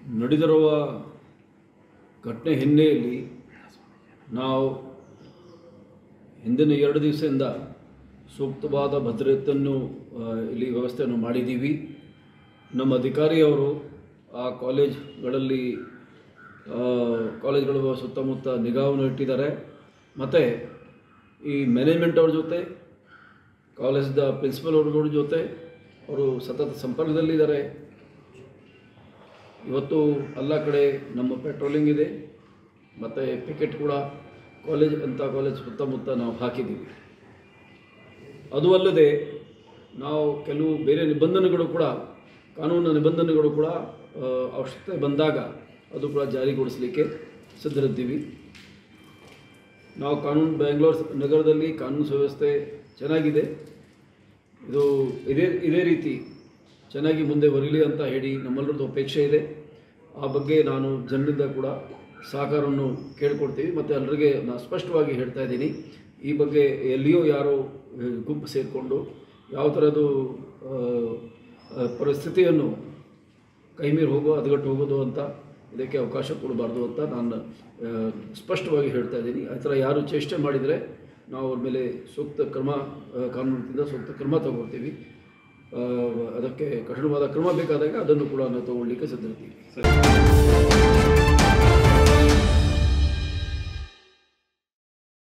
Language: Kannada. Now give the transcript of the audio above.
ನಡೆದಿರುವ ಘಟನೆ ಹಿನ್ನೆಲೆಯಲ್ಲಿ ನಾವು ಹಿಂದಿನ ಎರಡು ದಿವಸದಿಂದ ಸೂಕ್ತವಾದ ಭದ್ರತೆಯನ್ನು ಆ, ಇಲ್ಲಿ ವ್ಯವಸ್ಥೆಯನ್ನು ಮಾಡಿದ್ದೀವಿ ನಮ್ಮ ಅಧಿಕಾರಿಯವರು ಆ ಕಾಲೇಜ್ಗಳಲ್ಲಿ ಆ, ಕಾಲೇಜ್ಗಳ ಸುತ್ತಮುತ್ತ ನಿಗಾವನ್ನು ಇಟ್ಟಿದ್ದಾರೆ ಮತ್ತು ಈ ಮ್ಯಾನೇಜ್ಮೆಂಟ್ ಅವ್ರ ಜೊತೆ ಕಾಲೇಜ್ದ ಪ್ರಿನ್ಸಿಪಲ್ ಅವ್ರಗಳ ಜೊತೆ ಅವರು ಸತತ ಸಂಪರ್ಕದಲ್ಲಿದ್ದಾರೆ ಇವತ್ತು ಎಲ್ಲ ಕಡೆ ನಮ್ಮ ಪೆಟ್ರೋಲಿಂಗ್ ಇದೆ ಮತ್ತು ಪಿಕೆಟ್ ಕೂಡ ಕಾಲೇಜ್ ಅಂತ ಕಾಲೇಜ್ ಸುತ್ತಮುತ್ತ ನಾವು ಹಾಕಿದ್ದೀವಿ ಅದು ಅಲ್ಲದೆ ನಾವು ಕೆಲವು ಬೇರೆ ನಿಬಂಧನೆಗಳು ಕೂಡ ಕಾನೂನಿನ ನಿಬಂಧನೆಗಳು ಕೂಡ ಆ, ಅವಶ್ಯಕತೆ ಬಂದಾಗ ಅದು ಕೂಡ ಜಾರಿಗೊಳಿಸಲಿಕ್ಕೆ ಸಿದ್ಧರಿದ್ದೀವಿ ನಾವು ಕಾನೂನು ಬೆಂಗಳೂರು ನಗರದಲ್ಲಿ ಕಾನೂನು ಸುವ್ಯವಸ್ಥೆ ಚೆನ್ನಾಗಿದೆ ಇದು ಇದೇ ಇದೇ ರೀತಿ ಚೆನ್ನಾಗಿ ಮುಂದೆ ಬರಲಿ ಅಂತ ಹೇಳಿ ನಮ್ಮೆಲ್ಲರದ್ದು ಅಪೇಕ್ಷೆ ಇದೆ ಆ ಬಗ್ಗೆ ನಾನು ಜನರಿಂದ ಕೂಡ ಸಹಕಾರವನ್ನು ಕೇಳ್ಕೊಡ್ತೀವಿ ಮತ್ತು ಎಲ್ಲರಿಗೆ ನಾನು ಸ್ಪಷ್ಟವಾಗಿ ಹೇಳ್ತಾ ಇದ್ದೀನಿ ಈ ಬಗ್ಗೆ ಎಲ್ಲಿಯೋ ಯಾರೋ ಆ, ಗುಂಪು ಸೇರಿಕೊಂಡು ಯಾವ ಥರದ್ದು ಆ, ಆ, ಪರಿಸ್ಥಿತಿಯನ್ನು ಕೈಮೀರಿ ಹೋಗೋ ಹದಗಟ್ಟು ಹೋಗೋದು ಅಂತ ಇದಕ್ಕೆ ಅವಕಾಶ ಕೊಡಬಾರ್ದು ಅಂತ ನಾನು ಆ, ಸ್ಪಷ್ಟವಾಗಿ ಹೇಳ್ತಾ ಇದ್ದೀನಿ ಆ ಥರ ಯಾರು ಚೇಷ್ಟೆ ಮಾಡಿದರೆ ನಾವು ಅವ್ರ ಮೇಲೆ ಸೂಕ್ತ ಕ್ರಮ ಆ, ಕಾನೂನಿನಿಂದ ಸೂಕ್ತ ಕ್ರಮ ತಗೊಳ್ತೀವಿ ಆ, ಅದಕ್ಕೆ ಕಠಿಣವಾದ ಕ್ರಮ ಬೇಕಾದಾಗ ಅದನ್ನು ಕೂಡ ನಾವು ತಗೊಳ್ಳಿಕ್ಕೆ ಸಿದ್ಧರಿದ್ದೀವಿ